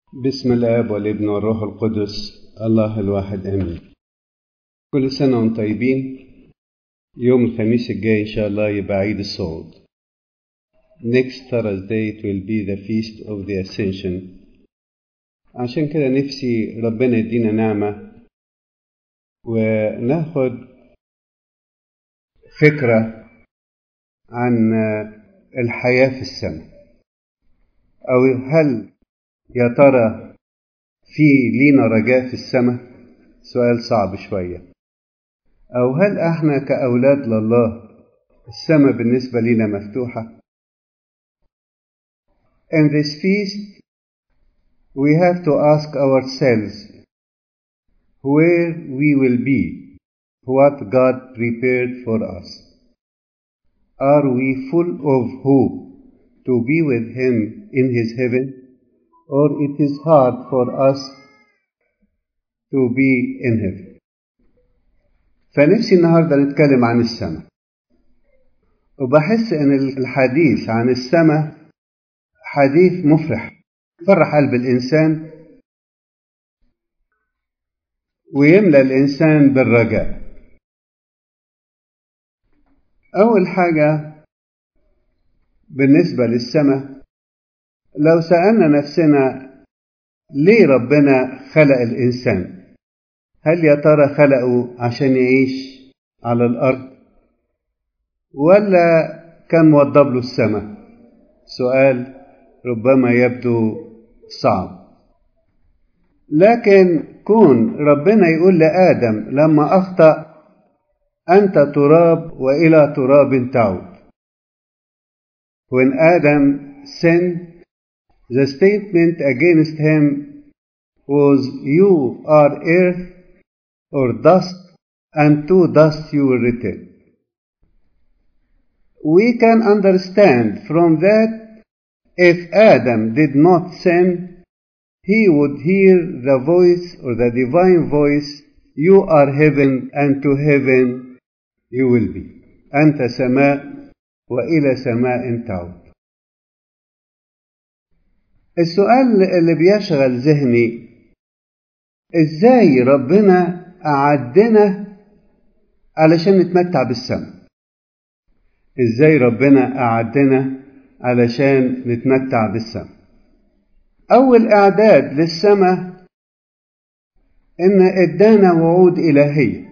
بسم الآب والابن والروح القدس الله الواحد آمين كل سنة وانتم طيبين يوم الخميس الجاي إن شاء الله يبقى عيد الصعود Next Thursday it will be the feast of the Ascension عشان كده نفسي ربنا يدينا نعمة وناخد فكرة عن الحياة في السماء أو هل يا ترى في لينا رجاء في السماء سؤال صعب شوية أو هل احنا كأولاد لله السماء بالنسبة لنا مفتوحة In this feast we have to ask ourselves where we will be, what God prepared for us. Are we full of hope to be with Him in His heaven? or it is hard for us to be in heaven. فنفسي النهارده نتكلم عن السماء. وبحس ان الحديث عن السماء حديث مفرح يفرح قلب الانسان ويملى الانسان بالرجاء. اول حاجه بالنسبه للسماء لو سألنا نفسنا ليه ربنا خلق الإنسان هل يا ترى خلقه عشان يعيش على الأرض ولا كان موضب له السماء سؤال ربما يبدو صعب لكن كون ربنا يقول لآدم لما أخطأ أنت تراب وإلى تراب تعود When Adam sinned The statement against him was, You are earth or dust, and to dust you will return. We can understand from that if Adam did not sin, he would hear the voice or the divine voice, You are heaven, and to heaven you will be. أنت سماء وإلى سماء تعود. السؤال اللي بيشغل ذهني ازاي ربنا أعدنا علشان نتمتع بالسماء ازاي ربنا أعدنا علشان نتمتع بالسماء أول إعداد للسماء إن إدانا وعود إلهية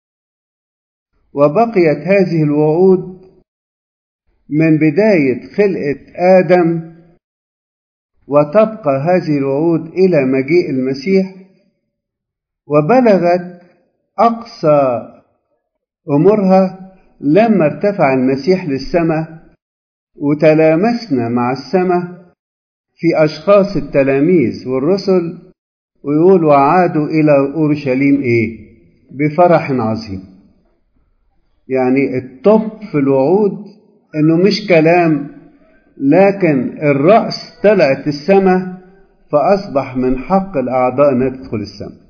وبقيت هذه الوعود من بداية خلقة آدم وتبقى هذه الوعود إلى مجيء المسيح وبلغت أقصى أمورها لما ارتفع المسيح للسماء وتلامسنا مع السماء في أشخاص التلاميذ والرسل ويقول وعادوا إلى أورشليم إيه بفرح عظيم يعني الطب في الوعود إنه مش كلام لكن الرأس طلعت السماء فأصبح من حق الأعضاء أنها تدخل السماء.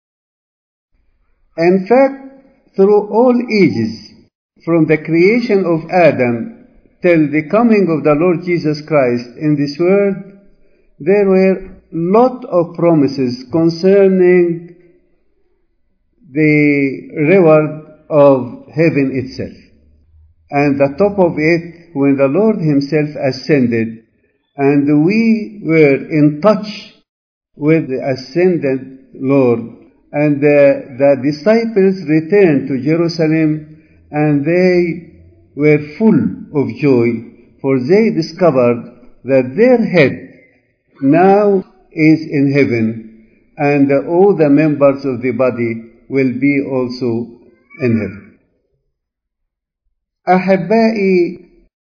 In fact, through all ages, from the creation of Adam till the coming of the Lord Jesus Christ in this world, there were lot of promises concerning the reward of heaven itself. And the top of it when the Lord Himself ascended, and we were in touch with the ascended Lord, and the, the disciples returned to Jerusalem, and they were full of joy, for they discovered that their head now is in heaven, and all the members of the body will be also in heaven. أحبائي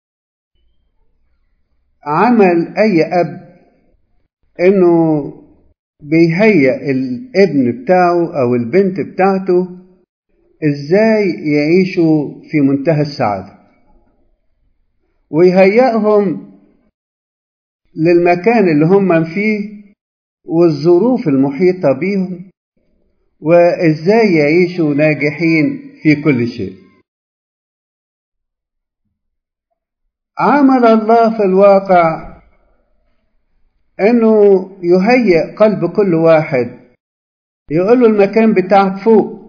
عمل أي أب إنه بيهيأ الابن بتاعه أو البنت بتاعته إزاي يعيشوا في منتهى السعادة ويهيئهم للمكان اللي هم فيه والظروف المحيطة بيهم وإزاي يعيشوا ناجحين في كل شيء عمل الله في الواقع انه يهيئ قلب كل واحد يقول له المكان بتاعك فوق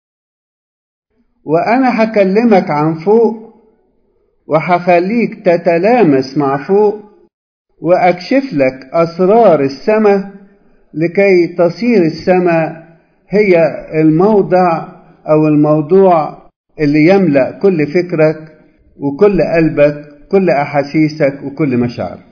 وانا هكلمك عن فوق وهخليك تتلامس مع فوق واكشف لك اسرار السماء لكي تصير السماء هي الموضع او الموضوع اللي يملا كل فكرك وكل قلبك كل احاسيسك وكل مشاعرك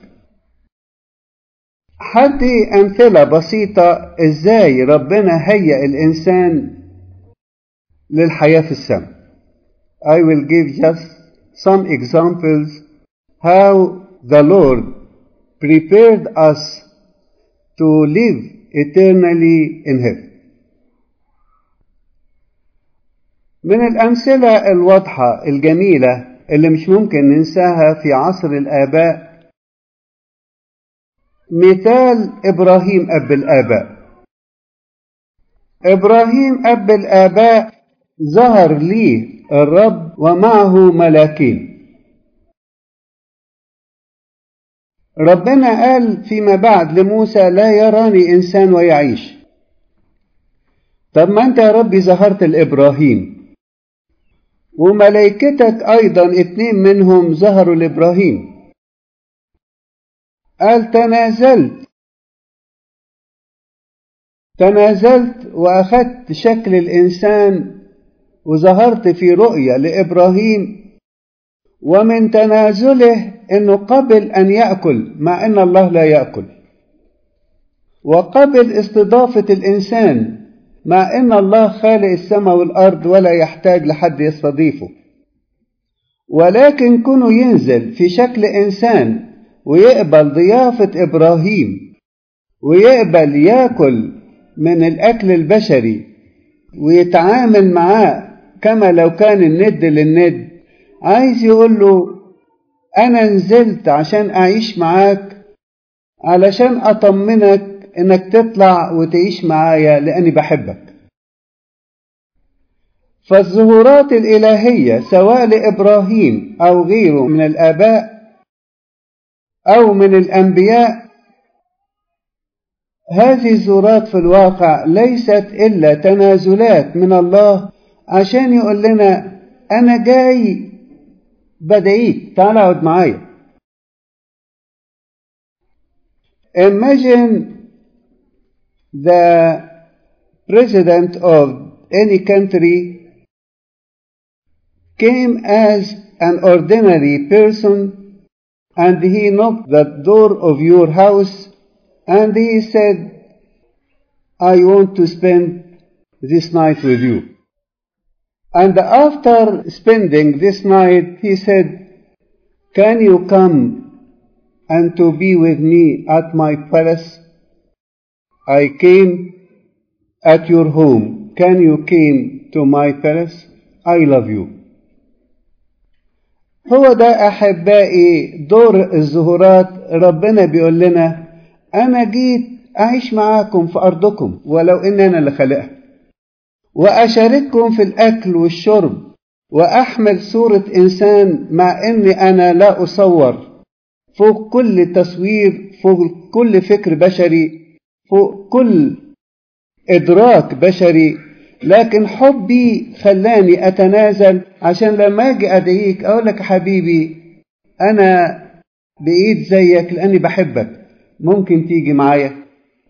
هدي امثله بسيطه ازاي ربنا هيأ الانسان للحياه في السماء I will give just some examples how the Lord prepared us to live eternally in heaven. من الأمثلة الواضحة الجميلة اللي مش ممكن ننساها في عصر الآباء مثال إبراهيم أب الآباء إبراهيم أب الآباء ظهر لي الرب ومعه ملاكين ربنا قال فيما بعد لموسى لا يراني إنسان ويعيش طب ما أنت يا ربي ظهرت لإبراهيم وملائكتك أيضا اتنين منهم ظهروا لإبراهيم قال تنازلت تنازلت وأخذت شكل الإنسان وظهرت في رؤية لإبراهيم ومن تنازله انه قبل ان ياكل مع ان الله لا ياكل وقبل استضافه الانسان مع ان الله خالق السماء والارض ولا يحتاج لحد يستضيفه ولكن كونه ينزل في شكل انسان ويقبل ضيافه ابراهيم ويقبل ياكل من الاكل البشري ويتعامل معاه كما لو كان الند للند عايز يقول له أنا نزلت عشان أعيش معاك علشان أطمنك إنك تطلع وتعيش معايا لأني بحبك فالظهورات الإلهية سواء لإبراهيم أو غيره من الآباء أو من الأنبياء هذه الظهورات في الواقع ليست إلا تنازلات من الله عشان يقول لنا أنا جاي بدعيك تعال اقعد معايا Imagine the president of any country came as an ordinary person and he knocked the door of your house and he said, I want to spend this night with you. And after spending this night, he said, Can you come and to be with me at my palace? I came at your home. Can you came to my palace? I love you. هو ده أحبائي دور الظهورات ربنا بيقول لنا أنا جيت أعيش معاكم في أرضكم ولو إن أنا اللي خلقها وأشارككم في الأكل والشرب وأحمل صورة إنسان مع إني أنا لا أصور فوق كل تصوير فوق كل فكر بشري فوق كل إدراك بشري لكن حبي خلاني أتنازل عشان لما أجي أدعيك أقول لك حبيبي أنا بإيد زيك لأني بحبك ممكن تيجي معايا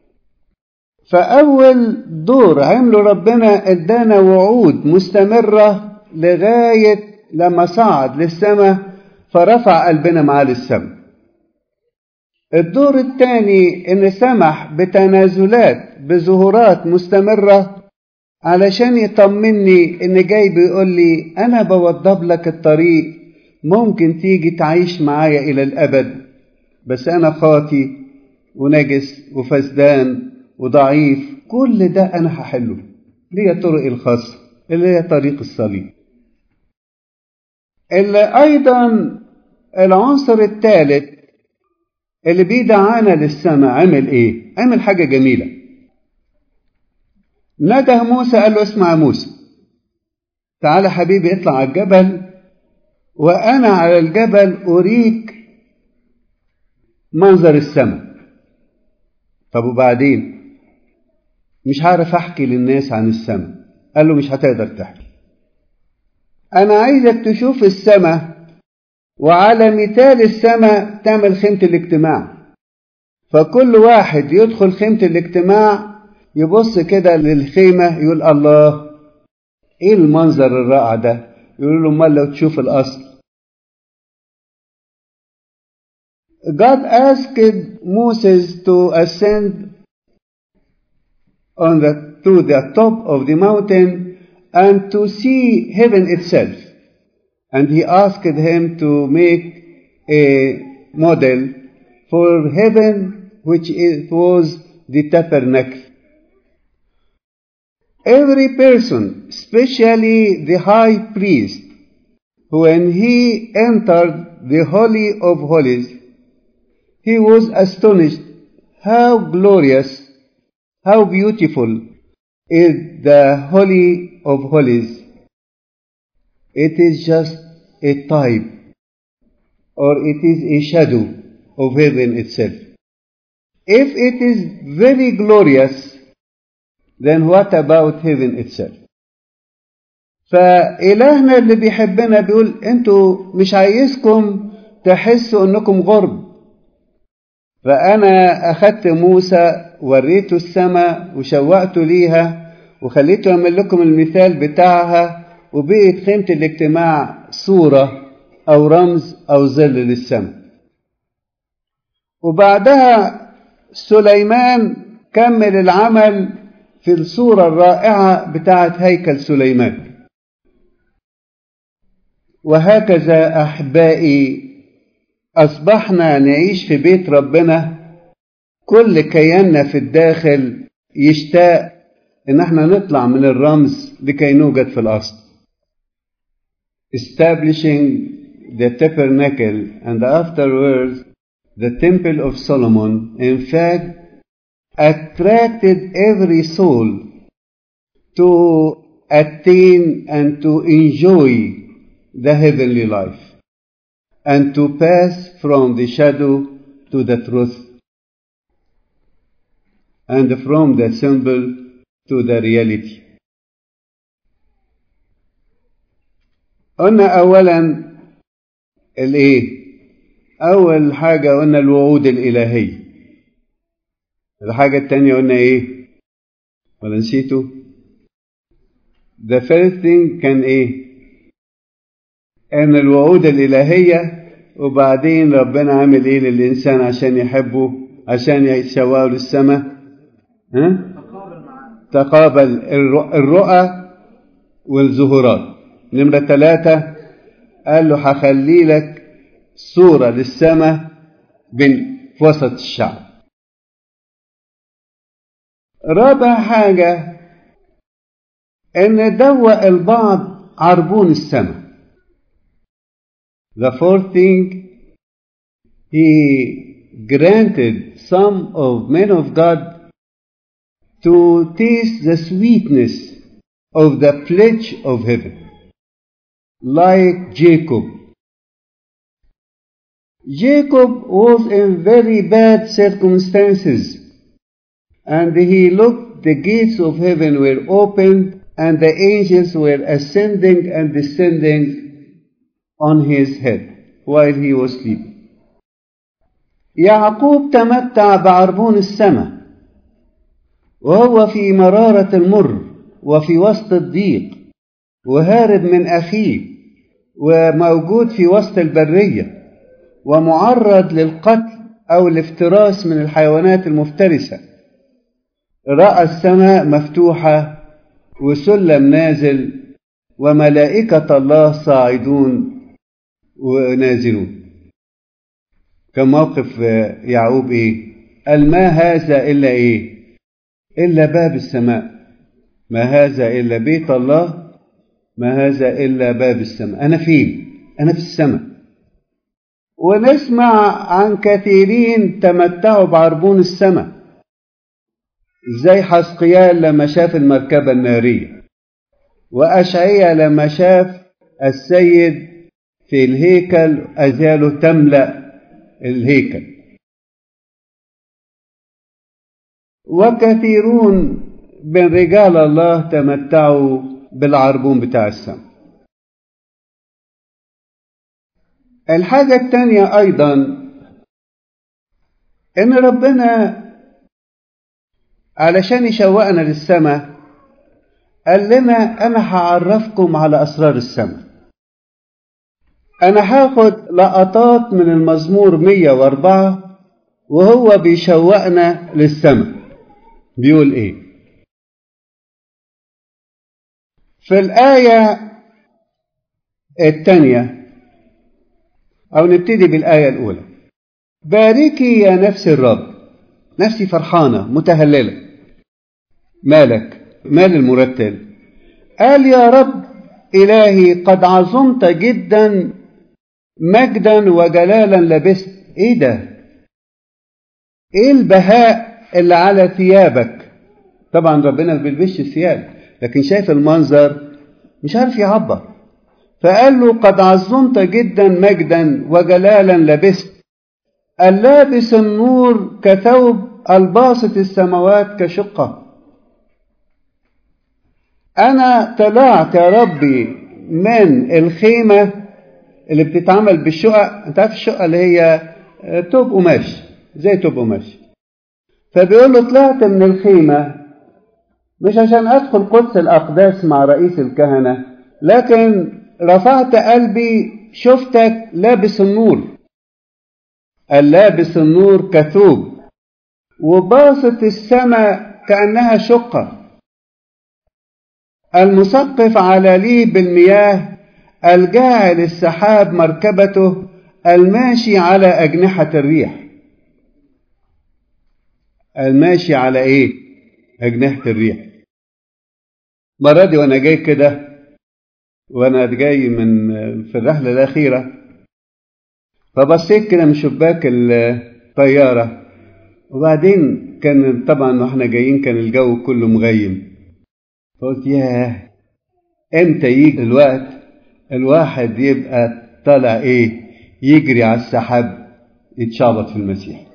فأول دور عمله ربنا ادانا وعود مستمرة لغاية لما صعد للسماء فرفع قلبنا معاه للسماء الدور الثاني ان سمح بتنازلات بظهورات مستمرة علشان يطمني ان جاي بيقول لي انا بوضب لك الطريق ممكن تيجي تعيش معايا الى الابد بس انا خاطي ونجس وفسدان وضعيف كل ده انا هحله ليا طرقي الخاصة اللي هي طريق الصليب اللي ايضا العنصر الثالث اللي بيدعانا للسماء عمل ايه عمل حاجة جميلة نده موسى قال له اسمع يا موسى تعالى حبيبي اطلع على الجبل وانا على الجبل اريك منظر السماء طب وبعدين مش عارف احكي للناس عن السماء قال له مش هتقدر تحكي انا عايزك تشوف السماء وعلى مثال السماء تعمل خيمة الاجتماع فكل واحد يدخل خيمة الاجتماع يبص كده للخيمة يقول الله ايه المنظر الرائع ده يقول له امال لو تشوف الاصل God asked Moses to ascend on the, to the top of the mountain and to see heaven itself. And he asked him to make a model for heaven, which is, was the tabernacle. Every person, especially the high priest, when he entered the Holy of Holies, he was astonished how glorious, how beautiful is the Holy of Holies. It is just a type or it is a shadow of heaven itself. If it is very glorious, then what about heaven itself? فإلهنا اللي بيحبنا بيقول انتوا مش عايزكم تحسوا انكم غرب فأنا أخدت موسى وريته السماء وشوقته ليها وخليته يعمل لكم المثال بتاعها وبقت خيمة الاجتماع صورة أو رمز أو ظل للسماء وبعدها سليمان كمل العمل في الصورة الرائعة بتاعة هيكل سليمان وهكذا أحبائي أصبحنا نعيش في بيت ربنا كل كياننا في الداخل يشتاق إن احنا نطلع من الرمز لكي نوجد في الأصل. Establishing the tabernacle and afterwards the temple of Solomon, in fact, attracted every soul to attain and to enjoy the heavenly life. and to pass from the shadow to the truth, and from the symbol to the reality. قلنا أولا الإيه؟ أول حاجة قلنا الوعود الإلهية. الحاجة التانية قلنا إيه؟ ولا نسيته؟ The first thing كان إيه؟ ان الوعود الالهيه وبعدين ربنا عامل ايه للانسان عشان يحبه عشان يشوقه للسماء ها تقابل الرؤى والظهورات نمرة ثلاثة قال له هخلي لك صورة للسماء بين في وسط الشعب رابع حاجة ان دوق البعض عربون السماء The fourth thing, he granted some of men of God to taste the sweetness of the pledge of heaven, like Jacob. Jacob was in very bad circumstances, and he looked, the gates of heaven were opened, and the angels were ascending and descending on his head while he was sleeping. يعقوب تمتع بعربون السماء وهو في مرارة المر وفي وسط الضيق وهارب من أخيه وموجود في وسط البرية ومعرض للقتل أو الافتراس من الحيوانات المفترسة رأى السماء مفتوحة وسلم نازل وملائكة الله صاعدون ونازلون كان موقف يعقوب ايه قال ما هذا الا ايه الا باب السماء ما هذا الا بيت الله ما هذا الا باب السماء انا فين انا في السماء ونسمع عن كثيرين تمتعوا بعربون السماء زي حسقيال لما شاف المركبة النارية وأشعية لما شاف السيد في الهيكل أزاله تملأ الهيكل وكثيرون من رجال الله تمتعوا بالعربون بتاع السماء الحاجة التانية أيضا إن ربنا علشان يشوقنا للسماء قال لنا أنا هعرفكم على أسرار السماء أنا هاخد لقطات من المزمور 104 وهو بيشوقنا للسماء بيقول إيه في الآية الثانية أو نبتدي بالآية الأولى باركي يا نفس الرب نفسي فرحانة متهللة مالك مال المرتل قال يا رب إلهي قد عظمت جدا مجدا وجلالا لبست ايه ده ايه البهاء اللي على ثيابك طبعا ربنا ما بيلبسش ثياب لكن شايف المنظر مش عارف يعبر فقال له قد عظمت جدا مجدا وجلالا لبست اللابس النور كثوب الباسط السماوات كشقة أنا طلعت يا ربي من الخيمة اللي بتتعمل بالشقق أنت عارف الشقة اللي هي توب قماش زي توب قماش فبيقول له طلعت من الخيمة مش عشان أدخل قدس الأقداس مع رئيس الكهنة لكن رفعت قلبي شفتك لابس النور اللابس النور كثوب وباسط السماء كأنها شقة المثقف على ليه بالمياه الجاعل السحاب مركبته الماشي على أجنحة الريح الماشي على إيه؟ أجنحة الريح مرة دي وأنا جاي كده وأنا جاي من في الرحلة الأخيرة فبصيت كده من شباك الطيارة وبعدين كان طبعا واحنا جايين كان الجو كله مغيم فقلت ياه امتى يجي الوقت الواحد يبقى طالع ايه يجري على السحاب يتشابط في المسيح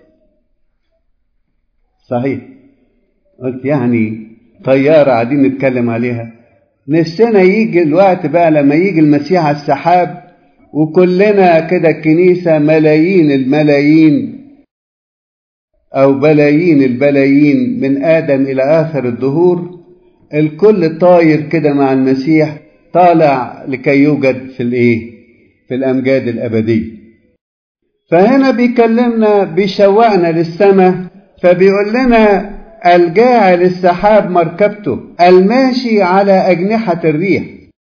صحيح قلت يعني طيارة قاعدين نتكلم عليها نفسنا يجي الوقت بقى لما يجي المسيح على السحاب وكلنا كده الكنيسة ملايين الملايين أو بلايين البلايين من آدم إلى آخر الدهور الكل طاير كده مع المسيح طالع لكي يوجد في الإيه؟ في الأمجاد الأبدية. فهنا بيكلمنا بيشوقنا للسماء فبيقول لنا الجاعل السحاب مركبته الماشي على أجنحة الريح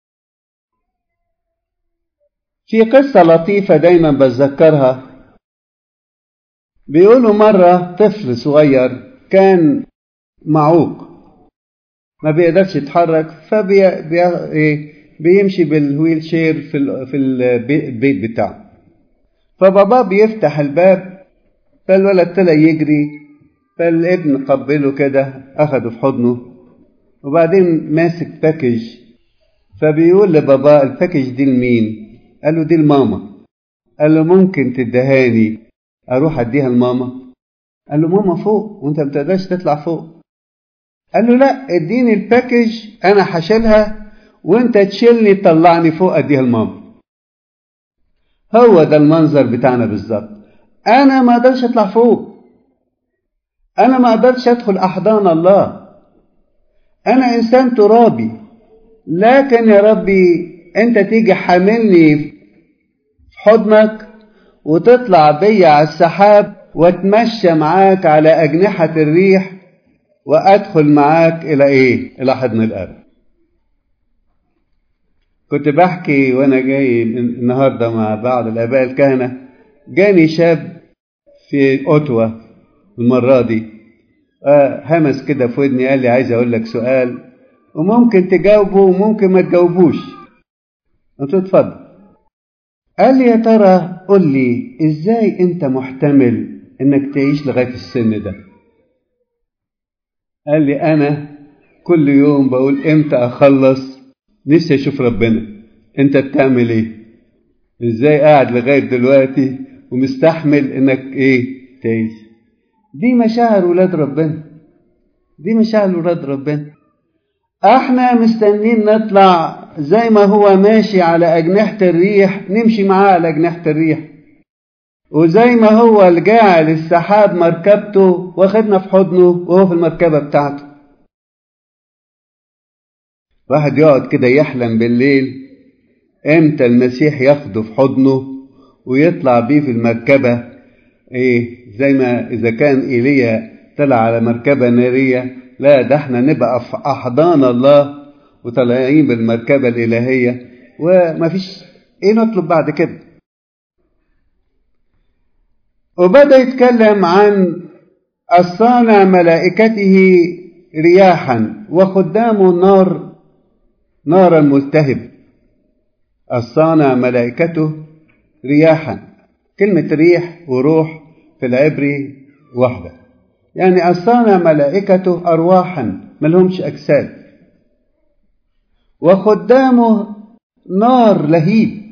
في قصة لطيفة دايما بتذكرها بيقولوا مرة طفل صغير كان معوق ما بيقدرش يتحرك فبي بي بيمشي بالويل شير في ال... في البيت بتاعه فبابا بيفتح الباب فالولد طلع يجري فالابن قبله كده اخده في حضنه وبعدين ماسك باكج فبيقول لبابا الباكج دي لمين قال له دي لماما قال له ممكن تدهاني اروح اديها لماما قال له ماما فوق وانت ما بتقدرش تطلع فوق قال له لا اديني الباكج انا هشيلها وانت تشيلني تطلعني فوق اديها لماما هو ده المنظر بتاعنا بالظبط انا ما اقدرش اطلع فوق انا ما اقدرش ادخل احضان الله انا انسان ترابي لكن يا ربي انت تيجي حاملني في حضنك وتطلع بيا على السحاب واتمشى معاك على اجنحه الريح وادخل معاك الى ايه الى حضن الاب كنت بحكي وانا جاي النهارده مع بعض الاباء الكهنه جاني شاب في اوتوا المره دي آه همس كده في ودني قال لي عايز اقول لك سؤال وممكن تجاوبه وممكن ما تجاوبوش قلت له اتفضل قال لي يا ترى قول لي ازاي انت محتمل انك تعيش لغايه السن ده قال لي انا كل يوم بقول امتى اخلص نفسي اشوف ربنا انت بتعمل ايه ازاي قاعد لغايه دلوقتي ومستحمل انك ايه تعيش دي مشاعر ولاد ربنا دي مشاعر ولاد ربنا احنا مستنين نطلع زي ما هو ماشي على أجنحة الريح نمشي معاه على أجنحة الريح وزي ما هو الجاعل السحاب مركبته واخدنا في حضنه وهو في المركبة بتاعته واحد يقعد كده يحلم بالليل امتى المسيح ياخده في حضنه ويطلع بيه في المركبة ايه زي ما اذا كان ايليا طلع على مركبة نارية لا ده احنا نبقى في احضان الله وطالعين بالمركبة الالهية ومفيش ايه نطلب بعد كده وبدأ يتكلم عن الصانع ملائكته رياحا وخدامه النار نارا ملتهب الصانع ملائكته رياحا كلمة ريح وروح في العبري واحدة يعني الصانع ملائكته أرواحا ملهمش أجساد وخدامه نار لهيب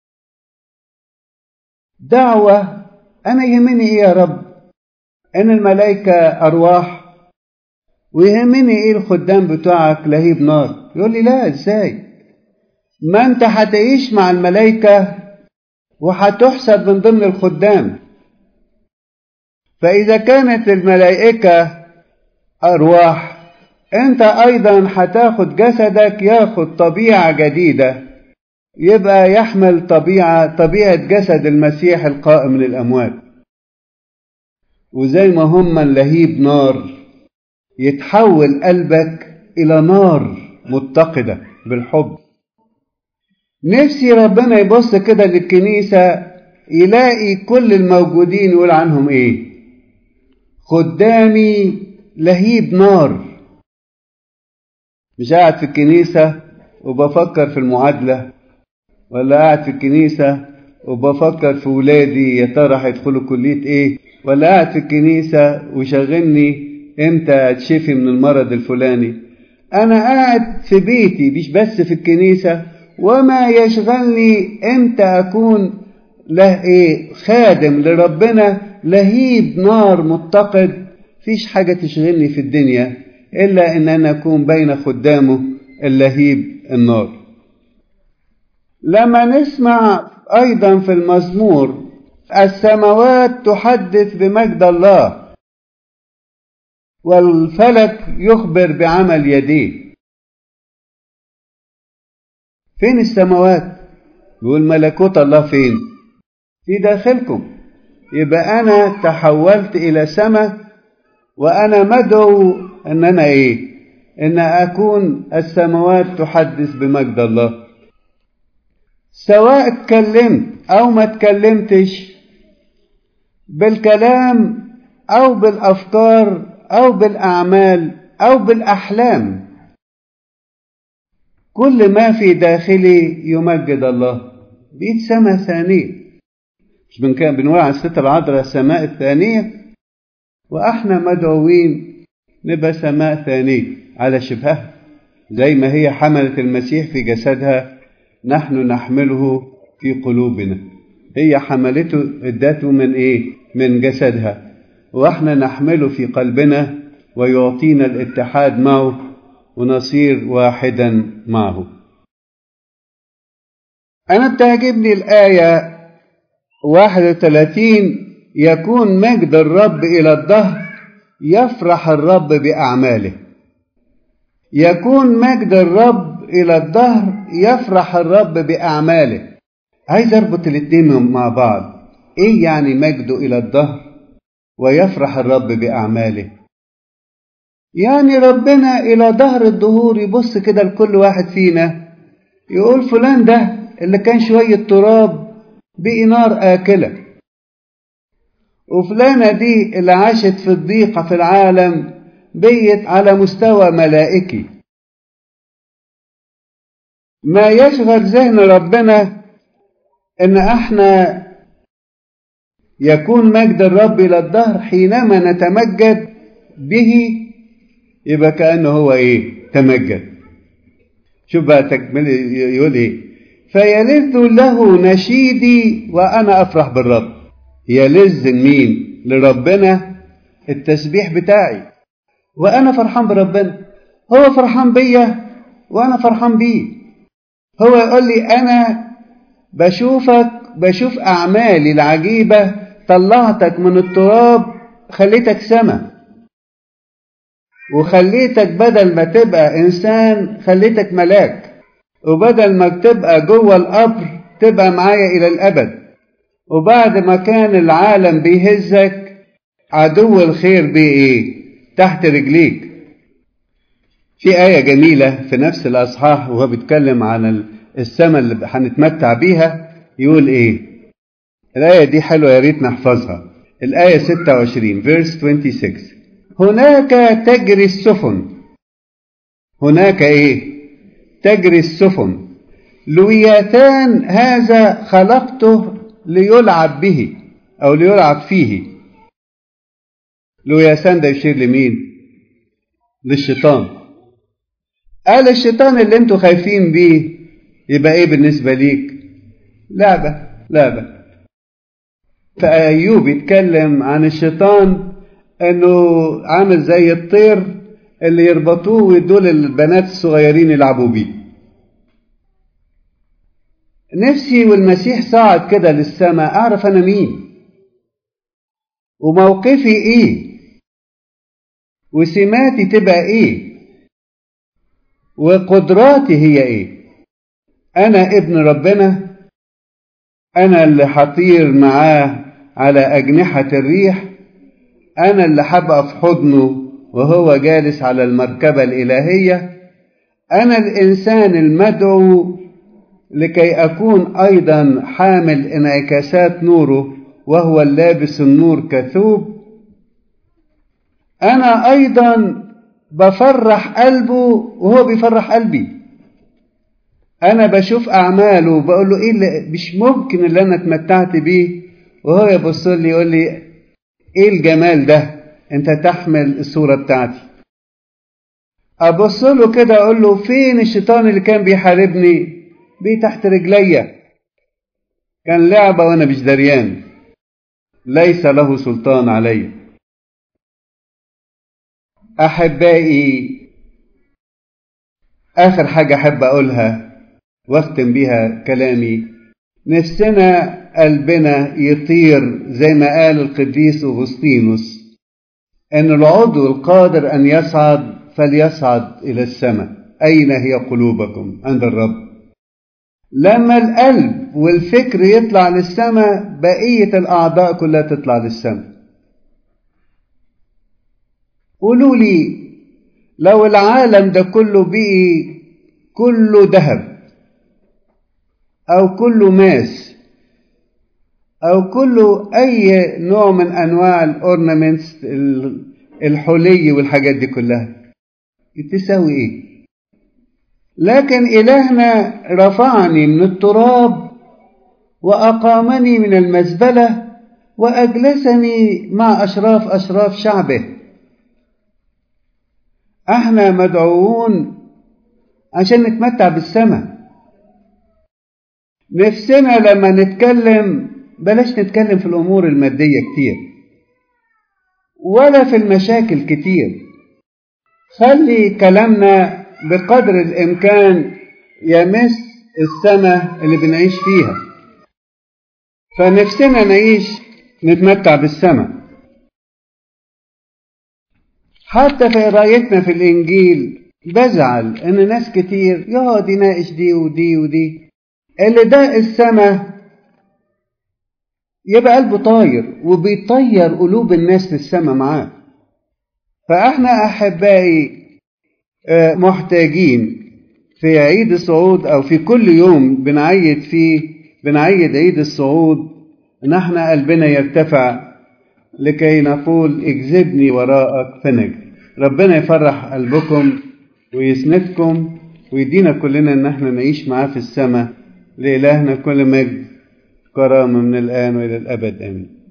دعوة أنا يهمني إيه يا رب إن الملائكة أرواح ويهمني إيه الخدام بتوعك لهيب نار يقول لي لا إزاي ما أنت هتعيش مع الملائكة وهتحسب من ضمن الخدام فإذا كانت الملائكة أرواح أنت أيضا هتاخد جسدك ياخد طبيعة جديدة يبقى يحمل طبيعة طبيعة جسد المسيح القائم من الأموات وزي ما هم لهيب نار يتحول قلبك إلى نار متقدة بالحب نفسي ربنا يبص كده للكنيسة يلاقي كل الموجودين يقول عنهم ايه خدامي لهيب نار مش قاعد في الكنيسة وبفكر في المعادلة ولا قاعد في الكنيسة وبفكر في ولادي يا ترى هيدخلوا كلية ايه ولا قاعد في الكنيسة وشغلني امتى اتشفي من المرض الفلاني انا قاعد في بيتي مش بس في الكنيسة وما يشغلني امتى اكون له ايه خادم لربنا لهيب نار متقد فيش حاجة تشغلني في الدنيا إلا أن أنا أكون بين خدامه اللهيب النار لما نسمع أيضا في المزمور السماوات تحدث بمجد الله والفلك يخبر بعمل يديه فين السماوات بيقول ملكوت الله فين في داخلكم يبقى أنا تحولت إلى سماء وأنا مدعو أن أنا إيه أن أكون السماوات تحدث بمجد الله سواء اتكلمت أو ما اتكلمتش بالكلام أو بالأفكار أو بالأعمال أو بالأحلام كل ما في داخلي يمجد الله بقيت سماء ثانية مش من كان بنقول عن الست العذراء السماء الثانية وإحنا مدعوين نبقى سماء ثانية على شبهها زي ما هي حملت المسيح في جسدها نحن نحمله في قلوبنا هي حملته ادته من ايه من جسدها واحنا نحمله في قلبنا ويعطينا الاتحاد معه ونصير واحدا معه انا بتعجبني الايه 31 يكون مجد الرب الى الدهر يفرح الرب باعماله يكون مجد الرب الى الدهر يفرح الرب باعماله عايز اربط الاتنين مع بعض ايه يعني مجده الى الدهر ويفرح الرب باعماله يعني ربنا الى دهر الدهور يبص كده لكل واحد فينا يقول فلان ده اللي كان شوية تراب بقي نار آكلة وفلانة دي اللي عاشت في الضيقة في العالم بيت على مستوى ملائكي ما يشغل ذهن ربنا ان احنا يكون مجد الرب الى الدهر حينما نتمجد به يبقى كانه هو ايه تمجد شوف بقى تكمل يقول ايه فيلذ له نشيدي وانا افرح بالرب يلذ مين لربنا التسبيح بتاعي وأنا فرحان بربنا هو فرحان بيا وأنا فرحان بيه هو يقول لي أنا بشوفك بشوف أعمالي العجيبة طلعتك من التراب خليتك سما وخليتك بدل ما تبقى إنسان خليتك ملاك وبدل ما تبقى جوه القبر تبقى معايا إلى الأبد وبعد ما كان العالم بيهزك عدو الخير بيه إيه تحت رجليك في آية جميلة في نفس الأصحاح وهو بيتكلم عن السماء اللي هنتمتع بيها يقول إيه الآية دي حلوة يا ريت نحفظها الآية 26 verse 26 هناك تجري السفن هناك إيه تجري السفن لويتان هذا خلقته ليلعب به أو ليلعب فيه لويتان ده يشير لمين للشيطان قال الشيطان اللي انتوا خايفين بيه يبقى ايه بالنسبة ليك لعبة لعبة فأيوب يتكلم عن الشيطان انه عامل زي الطير اللي يربطوه ويدوه للبنات الصغيرين يلعبوا بيه نفسي والمسيح صعد كده للسماء اعرف انا مين وموقفي ايه وسماتي تبقى ايه وقدراتي هي ايه انا ابن ربنا انا اللي هطير معاه على اجنحه الريح انا اللي هبقى في حضنه وهو جالس على المركبه الالهيه انا الانسان المدعو لكي اكون ايضا حامل انعكاسات نوره وهو اللابس النور كثوب انا ايضا بفرح قلبه وهو بيفرح قلبي انا بشوف اعماله وبقول له ايه اللي مش ممكن اللي انا اتمتعت بيه وهو يبص لي يقول لي ايه الجمال ده انت تحمل الصورة بتاعتي ابص له كده اقول له فين الشيطان اللي كان بيحاربني بيه تحت رجليا كان لعبة وانا مش دريان ليس له سلطان علي احبائي اخر حاجة احب اقولها واختم بيها كلامي نفسنا قلبنا يطير زي ما قال القديس أغسطينوس أن العضو القادر أن يصعد فليصعد إلى السماء أين هي قلوبكم عند الرب لما القلب والفكر يطلع للسماء بقية الأعضاء كلها تطلع للسماء قولوا لي لو العالم ده كله بقي كله ذهب أو كله ماس أو كله أي نوع من أنواع الأورنمنتس الحلي والحاجات دي كلها تساوي إيه؟ لكن إلهنا رفعني من التراب وأقامني من المزبلة وأجلسني مع أشراف أشراف شعبه احنا مدعوون عشان نتمتع بالسماء نفسنا لما نتكلم بلاش نتكلم في الأمور المادية كتير ولا في المشاكل كتير خلي كلامنا بقدر الإمكان يمس السماء اللي بنعيش فيها فنفسنا نعيش نتمتع بالسماء حتى في قرايتنا في الإنجيل بزعل إن ناس كتير يقعد يناقش دي ودي ودي اللي ده السماء يبقى قلبه طاير وبيطير قلوب الناس للسماء معاه فاحنا احبائي محتاجين في عيد الصعود او في كل يوم بنعيد فيه بنعيد عيد الصعود ان احنا قلبنا يرتفع لكي نقول اجذبني وراءك فنجري ربنا يفرح قلبكم ويسندكم ويدينا كلنا ان احنا نعيش معاه في السماء لإلهنا كل مجد كرامة من الآن وإلى الأبد آمين